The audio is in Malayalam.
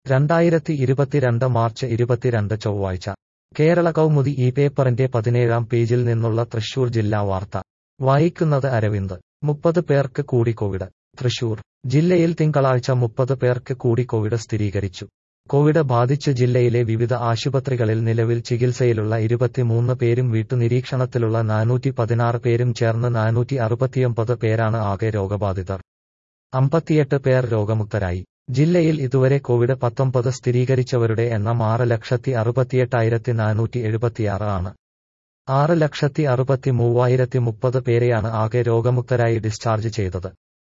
രണ്ടായിരത്തി ഇരുപത്തിരണ്ട് മാർച്ച് ഇരുപത്തിരണ്ട് ചൊവ്വാഴ്ച കേരള കൗമുദി ഈ പേപ്പറിന്റെ പതിനേഴാം പേജിൽ നിന്നുള്ള തൃശൂർ ജില്ലാ വാർത്ത വായിക്കുന്നത് അരവിന്ദ് മുപ്പത് പേർക്ക് കൂടി കോവിഡ് തൃശൂർ ജില്ലയിൽ തിങ്കളാഴ്ച മുപ്പത് പേർക്ക് കൂടി കോവിഡ് സ്ഥിരീകരിച്ചു കോവിഡ് ബാധിച്ച് ജില്ലയിലെ വിവിധ ആശുപത്രികളിൽ നിലവിൽ ചികിത്സയിലുള്ള ഇരുപത്തിമൂന്ന് പേരും വീട്ടുനിരീക്ഷണത്തിലുള്ള നാനൂറ്റി പതിനാറ് പേരും ചേർന്ന് നാനൂറ്റി അറുപത്തിയൊമ്പത് പേരാണ് ആകെ രോഗബാധിതർ അമ്പത്തിയെട്ട് പേർ രോഗമുക്തരായി ജില്ലയിൽ ഇതുവരെ കോവിഡ് പത്തൊമ്പത് സ്ഥിരീകരിച്ചവരുടെ എണ്ണം ആറ് ലക്ഷത്തി അറുപത്തിയെട്ടായിരത്തി നാനൂറ്റി എഴുപത്തിയാറ് ആണ് ആറ് ലക്ഷത്തി അറുപത്തി മൂവായിരത്തി മുപ്പത് പേരെയാണ് ആകെ രോഗമുക്തരായി ഡിസ്ചാർജ് ചെയ്തത്